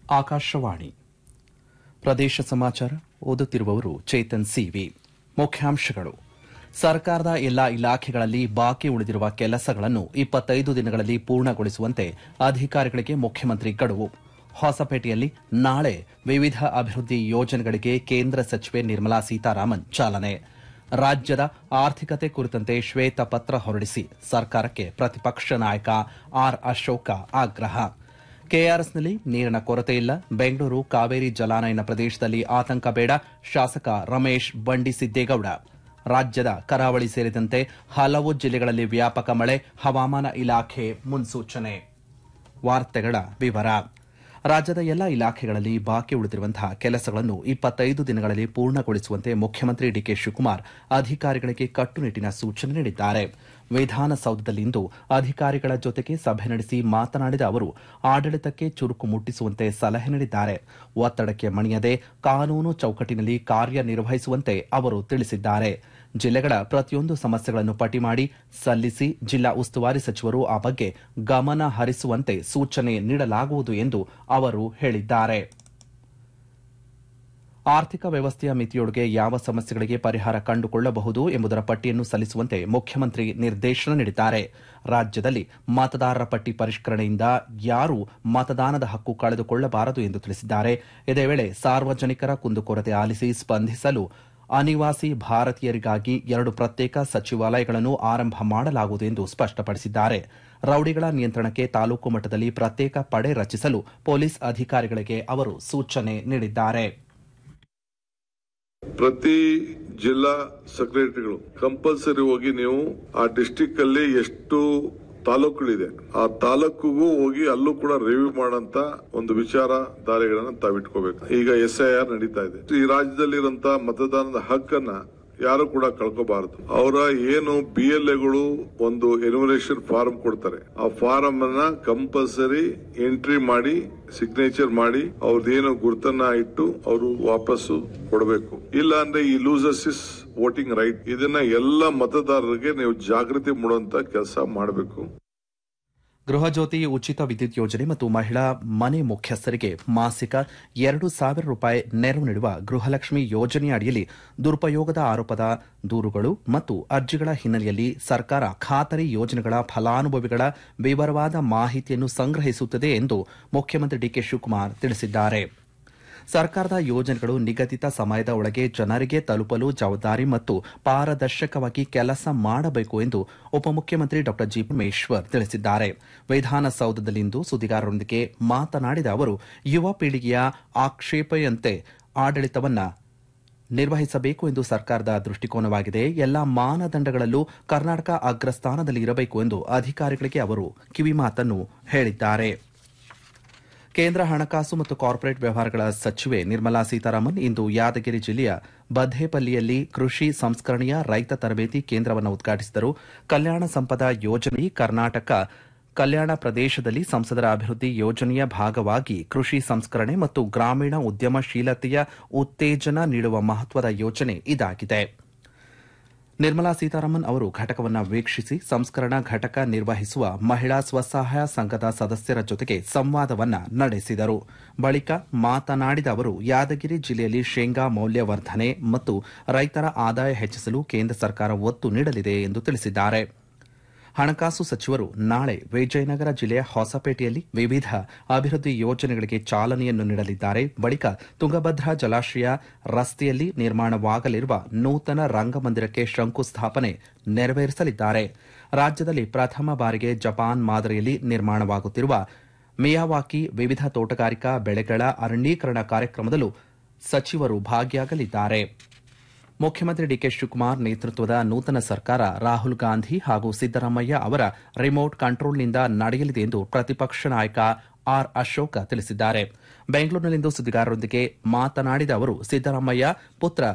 ಆಕಾಶವಾಣಿ ಪ್ರದೇಶ ಸಮಾಚಾರ ಓದುತ್ತಿರುವವರು ಚೇತನ್ ಸಿವಿ ಮುಖ್ಯಾಂಶಗಳು ಸರ್ಕಾರದ ಎಲ್ಲಾ ಇಲಾಖೆಗಳಲ್ಲಿ ಬಾಕಿ ಉಳಿದಿರುವ ಕೆಲಸಗಳನ್ನು ಇಪ್ಪತ್ತೈದು ದಿನಗಳಲ್ಲಿ ಪೂರ್ಣಗೊಳಿಸುವಂತೆ ಅಧಿಕಾರಿಗಳಿಗೆ ಮುಖ್ಯಮಂತ್ರಿ ಗಡುವು ಹೊಸಪೇಟೆಯಲ್ಲಿ ನಾಳೆ ವಿವಿಧ ಅಭಿವೃದ್ಧಿ ಯೋಜನೆಗಳಿಗೆ ಕೇಂದ್ರ ಸಚಿವೆ ನಿರ್ಮಲಾ ಸೀತಾರಾಮನ್ ಚಾಲನೆ ರಾಜ್ಯದ ಆರ್ಥಿಕತೆ ಕುರಿತಂತೆ ಶ್ವೇತಪತ್ರ ಹೊರಡಿಸಿ ಸರ್ಕಾರಕ್ಕೆ ಪ್ರತಿಪಕ್ಷ ನಾಯಕ ಆರ್ ಅಶೋಕ ಆಗ್ರಹ ಕೆಆರ್ಎಸ್ನಲ್ಲಿ ನೀರಿನ ಕೊರತೆ ಇಲ್ಲ ಬೆಂಗಳೂರು ಕಾವೇರಿ ಜಲಾನಯನ ಪ್ರದೇಶದಲ್ಲಿ ಆತಂಕ ಬೇಡ ಶಾಸಕ ರಮೇಶ್ ಬಂಡಿಸಿದ್ದೇಗೌಡ ರಾಜ್ಯದ ಕರಾವಳಿ ಸೇರಿದಂತೆ ಹಲವು ಜಿಲ್ಲೆಗಳಲ್ಲಿ ವ್ಯಾಪಕ ಮಳೆ ಹವಾಮಾನ ಇಲಾಖೆ ಮುನ್ಸೂಚನೆ ವಾರ್ತೆಗಳ ವಿವರ ರಾಜ್ಯದ ಎಲ್ಲಾ ಇಲಾಖೆಗಳಲ್ಲಿ ಬಾಕಿ ಉಳಿದಿರುವಂತಹ ಕೆಲಸಗಳನ್ನು ಇಪ್ಪತ್ತೈದು ದಿನಗಳಲ್ಲಿ ಪೂರ್ಣಗೊಳಿಸುವಂತೆ ಮುಖ್ಯಮಂತ್ರಿ ಡಿಕೆ ಶಿವಕುಮಾರ್ ಅಧಿಕಾರಿಗಳಿಗೆ ಕಟ್ಟುನಿಟ್ಟಿನ ಸೂಚನೆ ನೀಡಿದ್ದಾರೆ ವಿಧಾನಸೌಧದಲ್ಲಿಂದು ಅಧಿಕಾರಿಗಳ ಜೊತೆಗೆ ಸಭೆ ನಡೆಸಿ ಮಾತನಾಡಿದ ಅವರು ಆಡಳಿತಕ್ಕೆ ಚುರುಕು ಮುಟ್ಟಿಸುವಂತೆ ಸಲಹೆ ನೀಡಿದ್ದಾರೆ ಒತ್ತಡಕ್ಕೆ ಮಣಿಯದೆ ಕಾನೂನು ಚೌಕಟ್ಟಿನಲ್ಲಿ ಕಾರ್ಯನಿರ್ವಹಿಸುವಂತೆ ಅವರು ತಿಳಿಸಿದ್ದಾರೆ ಜಿಲ್ಲೆಗಳ ಪ್ರತಿಯೊಂದು ಸಮಸ್ಯೆಗಳನ್ನು ಪಟ್ಟಿ ಮಾಡಿ ಸಲ್ಲಿಸಿ ಜಿಲ್ಲಾ ಉಸ್ತುವಾರಿ ಸಚಿವರು ಆ ಬಗ್ಗೆ ಗಮನ ಹರಿಸುವಂತೆ ಸೂಚನೆ ನೀಡಲಾಗುವುದು ಎಂದು ಅವರು ಹೇಳಿದ್ದಾರೆ ಆರ್ಥಿಕ ವ್ಯವಸ್ಥೆಯ ಮಿತಿಯೊಳಗೆ ಯಾವ ಸಮಸ್ಯೆಗಳಿಗೆ ಪರಿಹಾರ ಕಂಡುಕೊಳ್ಳಬಹುದು ಎಂಬುದರ ಪಟ್ಟಿಯನ್ನು ಸಲ್ಲಿಸುವಂತೆ ಮುಖ್ಯಮಂತ್ರಿ ನಿರ್ದೇಶನ ನೀಡಿದ್ದಾರೆ ರಾಜ್ಯದಲ್ಲಿ ಮತದಾರರ ಪಟ್ಟಿ ಪರಿಷ್ಕರಣೆಯಿಂದ ಯಾರೂ ಮತದಾನದ ಹಕ್ಕು ಕಳೆದುಕೊಳ್ಳಬಾರದು ಎಂದು ತಿಳಿಸಿದ್ದಾರೆ ಇದೇ ವೇಳೆ ಸಾರ್ವಜನಿಕರ ಕುಂದುಕೊರತೆ ಆಲಿಸಿ ಸ್ಪಂದಿಸಲು ಅನಿವಾಸಿ ಭಾರತೀಯರಿಗಾಗಿ ಎರಡು ಪ್ರತ್ಯೇಕ ಸಚಿವಾಲಯಗಳನ್ನು ಆರಂಭ ಮಾಡಲಾಗುವುದು ಎಂದು ಸ್ಪಷ್ಟಪಡಿಸಿದ್ದಾರೆ ರೌಡಿಗಳ ನಿಯಂತ್ರಣಕ್ಕೆ ತಾಲೂಕು ಮಟ್ಟದಲ್ಲಿ ಪ್ರತ್ಯೇಕ ಪಡೆ ರಚಿಸಲು ಪೊಲೀಸ್ ಅಧಿಕಾರಿಗಳಿಗೆ ಅವರು ಸೂಚನೆ ನೀಡಿದ್ದಾರೆ ಪ್ರತಿ ಜಿಲ್ಲಾ ಸೆಕ್ರೆಟರಿಗಳು ಕಂಪಲ್ಸರಿ ಹೋಗಿ ನೀವು ಆ ಡಿಸ್ಟಿಕ್ ಅಲ್ಲಿ ಎಷ್ಟು ತಾಲೂಕುಗಳಿದೆ ಆ ತಾಲೂಕಿಗೂ ಹೋಗಿ ಅಲ್ಲೂ ಕೂಡ ರಿವ್ಯೂ ಮಾಡಂತ ಒಂದು ವಿಚಾರ ದಾರಿಗಳನ್ನ ತಾವಿಟ್ಕೋಬೇಕು ಈಗ ಎಸ್ ಐ ಆರ್ ನಡೀತಾ ಇದೆ ಈ ರಾಜ್ಯದಲ್ಲಿರುವಂತ ಮತದಾನದ ಹಕ್ಕನ್ನ ಯಾರು ಕೂಡ ಕಳ್ಕೋಬಾರದು ಅವರ ಏನು ಬಿ ಎಲ್ ಎಗಳು ಒಂದು ಎನ್ಯುಮರೇಷನ್ ಫಾರ್ಮ್ ಕೊಡ್ತಾರೆ ಆ ಫಾರಂ ಅನ್ನ ಕಂಪಲ್ಸರಿ ಎಂಟ್ರಿ ಮಾಡಿ ಸಿಗ್ನೇಚರ್ ಮಾಡಿ ಅವ್ರದ್ದೇನು ಗುರುತನ್ನ ಇಟ್ಟು ಅವರು ವಾಪಸ್ಸು ಕೊಡಬೇಕು ಇಲ್ಲ ಅಂದ್ರೆ ಈ ಲೂಸಸ್ ಇಸ್ ವೋಟಿಂಗ್ ರೈಟ್ ಇದನ್ನ ಎಲ್ಲ ಮತದಾರರಿಗೆ ನೀವು ಜಾಗೃತಿ ಮೂಡುವಂತ ಕೆಲಸ ಮಾಡಬೇಕು ಗೃಹಜ್ಯೋತಿ ಉಚಿತ ವಿದ್ಯುತ್ ಯೋಜನೆ ಮತ್ತು ಮಹಿಳಾ ಮನೆ ಮುಖ್ಯಸ್ಥರಿಗೆ ಮಾಸಿಕ ಎರಡು ಸಾವಿರ ರೂಪಾಯಿ ನೆರವು ನೀಡುವ ಗೃಹಲಕ್ಷ್ಮಿ ಯೋಜನೆಯ ಅಡಿಯಲ್ಲಿ ದುರುಪಯೋಗದ ಆರೋಪದ ದೂರುಗಳು ಮತ್ತು ಅರ್ಜಿಗಳ ಹಿನ್ನೆಲೆಯಲ್ಲಿ ಸರ್ಕಾರ ಖಾತರಿ ಯೋಜನೆಗಳ ಫಲಾನುಭವಿಗಳ ವಿವರವಾದ ಮಾಹಿತಿಯನ್ನು ಸಂಗ್ರಹಿಸುತ್ತದೆ ಎಂದು ಮುಖ್ಯಮಂತ್ರಿ ಡಿಕೆ ಶಿವಕುಮಾರ್ ತಿಳಿಸಿದ್ದಾರೆ ಸರ್ಕಾರದ ಯೋಜನೆಗಳು ನಿಗದಿತ ಸಮಯದ ಒಳಗೆ ಜನರಿಗೆ ತಲುಪಲು ಜವಾಬ್ದಾರಿ ಮತ್ತು ಪಾರದರ್ಶಕವಾಗಿ ಕೆಲಸ ಮಾಡಬೇಕು ಎಂದು ಉಪಮುಖ್ಯಮಂತ್ರಿ ಡಾ ಜಿ ಪರಮೇಶ್ವರ್ ತಿಳಿಸಿದ್ದಾರೆ ವಿಧಾನಸೌಧದಲ್ಲಿಂದು ಸುದ್ದಿಗಾರರೊಂದಿಗೆ ಮಾತನಾಡಿದ ಅವರು ಯುವ ಪೀಳಿಗೆಯ ಆಕ್ಷೇಪೆಯಂತೆ ಆಡಳಿತವನ್ನ ನಿರ್ವಹಿಸಬೇಕು ಎಂದು ಸರ್ಕಾರದ ದೃಷ್ಟಿಕೋನವಾಗಿದೆ ಎಲ್ಲಾ ಮಾನದಂಡಗಳಲ್ಲೂ ಕರ್ನಾಟಕ ಅಗ್ರಸ್ಥಾನದಲ್ಲಿ ಇರಬೇಕು ಎಂದು ಅಧಿಕಾರಿಗಳಿಗೆ ಅವರು ಕಿವಿಮಾತನ್ನು ಹೇಳಿದ್ದಾರೆ ಕೇಂದ್ರ ಹಣಕಾಸು ಮತ್ತು ಕಾರ್ಪೊರೇಟ್ ವ್ಯವಹಾರಗಳ ಸಚಿವೆ ನಿರ್ಮಲಾ ಸೀತಾರಾಮನ್ ಇಂದು ಯಾದಗಿರಿ ಜಿಲ್ಲೆಯ ಬದ್ದೇಪಲ್ಲಿಯಲ್ಲಿ ಕೃಷಿ ಸಂಸ್ಕರಣೆಯ ರೈತ ತರಬೇತಿ ಕೇಂದ್ರವನ್ನು ಉದ್ಘಾಟಿಸಿದರು ಕಲ್ಯಾಣ ಸಂಪದ ಯೋಜನೆ ಕರ್ನಾಟಕ ಕಲ್ಯಾಣ ಪ್ರದೇಶದಲ್ಲಿ ಸಂಸದರ ಅಭಿವೃದ್ಧಿ ಯೋಜನೆಯ ಭಾಗವಾಗಿ ಕೃಷಿ ಸಂಸ್ಕರಣೆ ಮತ್ತು ಗ್ರಾಮೀಣ ಉದ್ಯಮಶೀಲತೆಯ ಉತ್ತೇಜನ ನೀಡುವ ಮಹತ್ವದ ಯೋಜನೆ ಇದಾಗಿದೆ ನಿರ್ಮಲಾ ಸೀತಾರಾಮನ್ ಅವರು ಘಟಕವನ್ನು ವೀಕ್ಷಿಸಿ ಸಂಸ್ಕರಣಾ ಘಟಕ ನಿರ್ವಹಿಸುವ ಮಹಿಳಾ ಸ್ವಸಹಾಯ ಸಂಘದ ಸದಸ್ಯರ ಜೊತೆಗೆ ಸಂವಾದವನ್ನ ನಡೆಸಿದರು ಬಳಿಕ ಮಾತನಾಡಿದ ಅವರು ಯಾದಗಿರಿ ಜಿಲ್ಲೆಯಲ್ಲಿ ಶೇಂಗಾ ಮೌಲ್ಯವರ್ಧನೆ ಮತ್ತು ರೈತರ ಆದಾಯ ಹೆಚ್ಚಿಸಲು ಕೇಂದ್ರ ಸರ್ಕಾರ ಒತ್ತು ನೀಡಲಿದೆ ಎಂದು ತಿಳಿಸಿದ್ದಾರೆ ಹಣಕಾಸು ಸಚಿವರು ನಾಳೆ ವಿಜಯನಗರ ಜಿಲ್ಲೆಯ ಹೊಸಪೇಟೆಯಲ್ಲಿ ವಿವಿಧ ಅಭಿವೃದ್ಧಿ ಯೋಜನೆಗಳಿಗೆ ಚಾಲನೆಯನ್ನು ನೀಡಲಿದ್ದಾರೆ ಬಳಿಕ ತುಂಗಭದ್ರಾ ಜಲಾಶಯ ರಸ್ತೆಯಲ್ಲಿ ನಿರ್ಮಾಣವಾಗಲಿರುವ ನೂತನ ರಂಗಮಂದಿರಕ್ಕೆ ಶಂಕುಸ್ಥಾಪನೆ ನೆರವೇರಿಸಲಿದ್ದಾರೆ ರಾಜ್ಯದಲ್ಲಿ ಪ್ರಥಮ ಬಾರಿಗೆ ಜಪಾನ್ ಮಾದರಿಯಲ್ಲಿ ನಿರ್ಮಾಣವಾಗುತ್ತಿರುವ ಮಿಯಾವಾಕಿ ವಿವಿಧ ತೋಟಗಾರಿಕಾ ಬೆಳೆಗಳ ಅರಣ್ಯೀಕರಣ ಕಾರ್ಯಕ್ರಮದಲ್ಲೂ ಸಚಿವರು ಭಾಗಿಯಾಗಲಿದ್ದಾರೆ ಮುಖ್ಯಮಂತ್ರಿ ಡಿಕೆ ಶಿವಕುಮಾರ್ ನೇತೃತ್ವದ ನೂತನ ಸರ್ಕಾರ ರಾಹುಲ್ ಗಾಂಧಿ ಹಾಗೂ ಸಿದ್ದರಾಮಯ್ಯ ಅವರ ರಿಮೋಟ್ ಕಂಟ್ರೋಲ್ನಿಂದ ನಡೆಯಲಿದೆ ಎಂದು ಪ್ರತಿಪಕ್ಷ ನಾಯಕ ಆರ್ ಅಶೋಕ ತಿಳಿಸಿದ್ದಾರೆ ಬೆಂಗಳೂರಿನಲ್ಲಿಂದು ಸುದ್ದಿಗಾರರೊಂದಿಗೆ ಮಾತನಾಡಿದ ಅವರು ಸಿದ್ದರಾಮಯ್ಯ ಪುತ್ರ